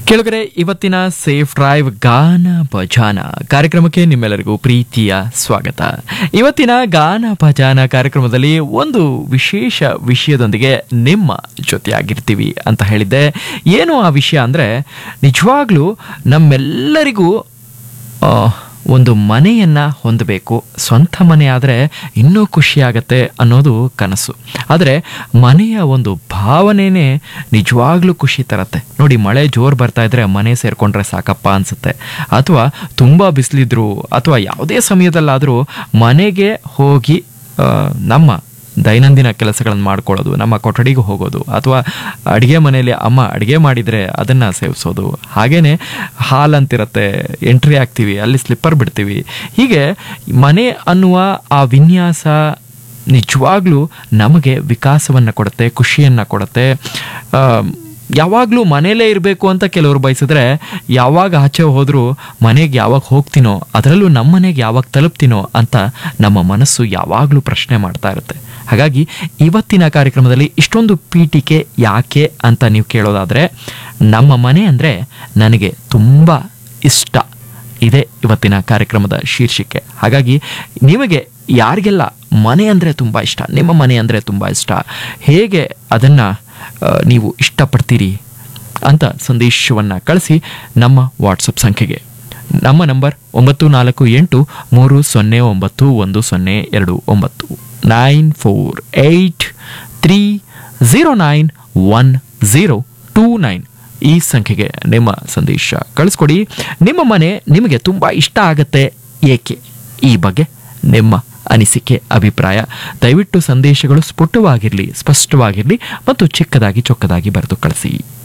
ಕೆಳಗಡೆ ಇವತ್ತಿನ safe drive ಗಾನ ಭಜಾನ ಕಾರ್ಯಕ್ರಮಕ್ಕೆ ನಿಮ್ಮೆಲ್ಲರಿಗೂ ಪ್ರೀತಿಯ ಸ್ವಾಗತ ಇವತ್ತಿನ ಗಾನ ಭಜಾನ ಕಾರ್ಯಕ್ರಮದಲ್ಲಿ ಒಂದು ವಿಶೇಷ ವಿಷಯದೊಂದಿಗೆ ನಿಮ್ಮ ಜೊತೆಯಾಗಿರ್ತೀವಿ ಅಂತ ಹೇಳಿದ್ದೆ ಏನು ಆ ವಿಷಯ ಅಂದರೆ ನಿಜವಾಗ್ಲೂ ನಮ್ಮೆಲ್ಲರಿಗೂ ಆ, ಒಂದು ಮನೆಯನ್ನ ಹೊಂದಬೇಕು ಸ್ವಂತ ಮನೆ ಆದರೆ ಇನ್ನೂ ಖುಷಿಯಾಗತ್ತೆ ಅನ್ನೋದು ಕನಸು ಆದರೆ ಮನೆಯ ಒಂದು ಭಾವನೆನೇ ನಿಜವಾಗ್ಲೂ ಖುಷಿ ತರತ್ತೆ ನೋಡಿ ಮಳೆ ಜೋರು ಬರ್ತಾ ಇದ್ರೆ ಮನೆ ಸೇರ್ಕೊಂಡ್ರೆ ಸಾಕಪ್ಪ ಅನ್ಸುತ್ತೆ ಅಥವಾ ತುಂಬ ಬಿಸಿಲಿದ್ರು ಅಥವಾ ಯಾವುದೇ ಸಮಯದಲ್ಲಾದರೂ ಮನೆಗೆ ಹೋಗಿ ಆ, ನಮ್ಮ ದೈನಂದಿನ ಕೆಲಸಗಳನ್ನು ಮಾಡ್ಕೊಳ್ಳೋದು ನಮ್ಮ ಕೊಠಡಿಗೆ ಹೋಗೋದು ಅಥವಾ ಅಡುಗೆ ಮನೆಯಲ್ಲಿ ಅಮ್ಮ ಅಡುಗೆ ಮಾಡಿದರೆ ಅದನ್ನು ಸೇವಿಸೋದು ಹಾಗೇನೆ ಹಾಲ್ ಅಂತಿರತ್ತೆ ಎಂಟ್ರಿ ಆಗ್ತೀವಿ ಅಲ್ಲಿ ಸ್ಲಿಪ್ಪರ್ ಬಿಡ್ತೀವಿ ಹೀಗೆ ಮನೆ ಅನ್ನುವ ಆ ವಿನ್ಯಾಸ ನಿಜವಾಗ್ಲೂ ನಮಗೆ ವಿಕಾಸವನ್ನು ಕೊಡುತ್ತೆ ಖುಷಿಯನ್ನು ಕೊಡುತ್ತೆ ಆ, ಯಾವಾಗಲೂ ಮನೇಲೇ ಇರಬೇಕು ಅಂತ ಕೆಲವರು ಬಯಸಿದ್ರೆ ಯಾವಾಗ ಆಚೆ ಹೋದರೂ ಮನೆಗೆ ಯಾವಾಗ ಹೋಗ್ತೀನೋ ಅದರಲ್ಲೂ ನಮ್ಮ ಮನೆಗೆ ಯಾವಾಗ ತಲುಪ್ತೀನೋ ಅಂತ ನಮ್ಮ ಮನಸ್ಸು ಯಾವಾಗಲೂ ಪ್ರಶ್ನೆ ಮಾಡ್ತಾ ಇರುತ್ತೆ ಹಾಗಾಗಿ ಇವತ್ತಿನ ಕಾರ್ಯಕ್ರಮದಲ್ಲಿ ಇಷ್ಟೊಂದು ಪೀಠಿಕೆ ಯಾಕೆ ಅಂತ ನೀವು ಕೇಳೋದಾದರೆ ನಮ್ಮ ಮನೆ ಅಂದರೆ ನನಗೆ ತುಂಬ ಇಷ್ಟ ಇದೇ ಇವತ್ತಿನ ಕಾರ್ಯಕ್ರಮದ ಶೀರ್ಷಿಕೆ ಹಾಗಾಗಿ ನಿಮಗೆ ಯಾರಿಗೆಲ್ಲ ಮನೆ ಅಂದರೆ ತುಂಬ ಇಷ್ಟ ನಿಮ್ಮ ಮನೆ ಅಂದರೆ ತುಂಬ ಇಷ್ಟ ಹೇಗೆ ಅದನ್ನು ನೀವು ಇಷ್ಟಪಡ್ತೀರಿ ಅಂತ ಸಂದೇಶವನ್ನು ಕಳಿಸಿ ನಮ್ಮ ವಾಟ್ಸಪ್ ಸಂಖ್ಯೆಗೆ ನಮ್ಮ ನಂಬರ್ ಒಂಬತ್ತು ನಾಲ್ಕು ಎಂಟು ಮೂರು ಸೊನ್ನೆ ಒಂಬತ್ತು ಒಂದು ಸೊನ್ನೆ ಎರಡು ಒಂಬತ್ತು nine four eight three zero nine one zero two nine ಈ ಸಂಖ್ಯೆಗೆ ನಿಮ್ಮ ಸಂದೇಶ ಕಳಿಸ್ಕೊಡಿ ನಿಮ್ಮ ಮನೆ ನಿಮಗೆ ತುಂಬ ಇಷ್ಟ ಆಗತ್ತೆ ಏಕೆ ಈ ಬಗ್ಗೆ ನಿಮ್ಮ ಅನಿಸಿಕೆ ಅಭಿಪ್ರಾಯ ದಯವಿಟ್ಟು ಸಂದೇಶಗಳು ಸ್ಫುಟವಾಗಿರಲಿ ಸ್ಪಷ್ಟವಾಗಿರಲಿ ಮತ್ತು ಚಿಕ್ಕದಾಗಿ ಚೊಕ್ಕದಾಗಿ ಬರೆದು ಕಳಿಸಿ